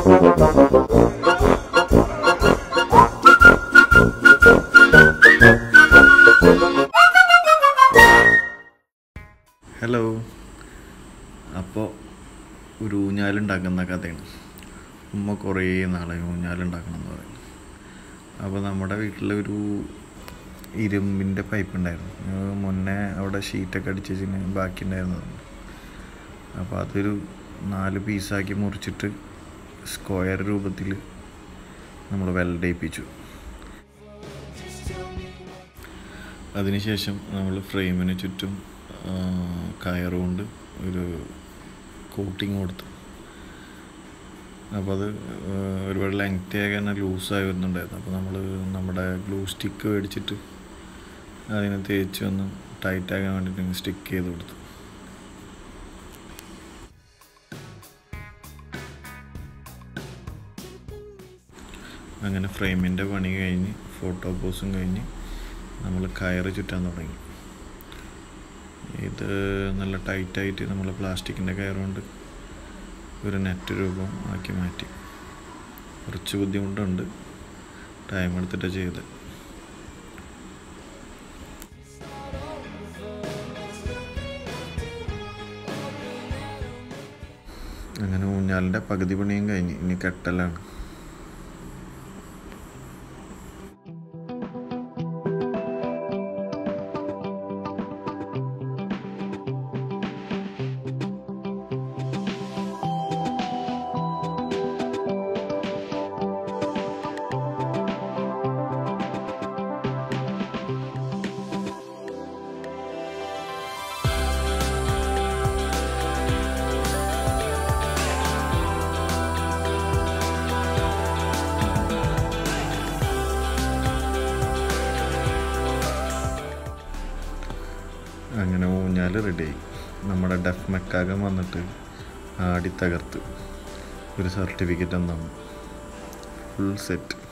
hello അപ്പോൾ ഒരു ഊഞ്ഞാലുണ്ടാക്കുന്ന കഥയാണ് ഉമ്മ കുറേ നാളായി ഊഞ്ഞാലുണ്ടാക്കണം എന്ന് പറയും അപ്പോൾ നമ്മുടെ വീട്ടിൽ ഒരു ഇരുമ്പിൻ്റെ പൈപ്പ് ഉണ്ടായിരുന്നു അത് മുന്നേ അവിടെ ഷീറ്റൊക്കെ അടിച്ച് വെച്ചിന് ബാക്കി ഉണ്ടായിരുന്നതാണ് അപ്പോൾ അതൊരു നാല് പീസാക്കി മുറിച്ചിട്ട് സ്ക്വയർ രൂപത്തിൽ നമ്മൾ വെൽഡയിപ്പിച്ചു അതിനുശേഷം നമ്മൾ ഫ്രെയിമിന് ചുറ്റും ആ, കയറുകൊണ്ട് ഒരു കോട്ടിങ് കൊടുത്തു അപ്പോൾ അത് ആ, ഒരുപാട് ലെങ്തി ആയി തന്നെ ലൂസായി വരുന്നുണ്ടായിരുന്നു അപ്പോൾ നമ്മൾ നമ്മുടെ ഗ്ലൂ സ്റ്റിക്ക് മേടിച്ചിട്ട് അതിനെ തേച്ച് ഒന്ന് ടൈറ്റ് ആക്കാൻ വേണ്ടിയിട്ട് സ്റ്റിക്ക് ചെയ്ത് കൊടുത്തു അങ്ങനെ ഫ്രെയിമിൻ്റെ പണി കഴിഞ്ഞ് ഫോട്ടോ പോസും കഴിഞ്ഞ് നമ്മൾ കയറ് ചുറ്റാൻ തുടങ്ങി ഇത് നല്ല ടൈറ്റായിട്ട് നമ്മൾ പ്ലാസ്റ്റിക്കിൻ്റെ കയറുകൊണ്ട് ഒരു നെറ്റ് രൂപം ആക്കി മാറ്റി കുറച്ച് ബുദ്ധിമുട്ടുണ്ട് ടൈം എടുത്തിട്ട് ചെയ്ത് അങ്ങനെ ഊഞ്ഞാലിൻ്റെ പകുതി പണിയും കഴിഞ്ഞ് ഇനി കെട്ടലാണ് അങ്ങനെ ഊഞ്ഞാൽ റെഡിയായി നമ്മുടെ ഡെഫ് മെക്കാകം വന്നിട്ട് ആടി തകർത്ത് ഒരു സർട്ടിഫിക്കറ്റ് തന്നു ഫുൾ സെറ്റ്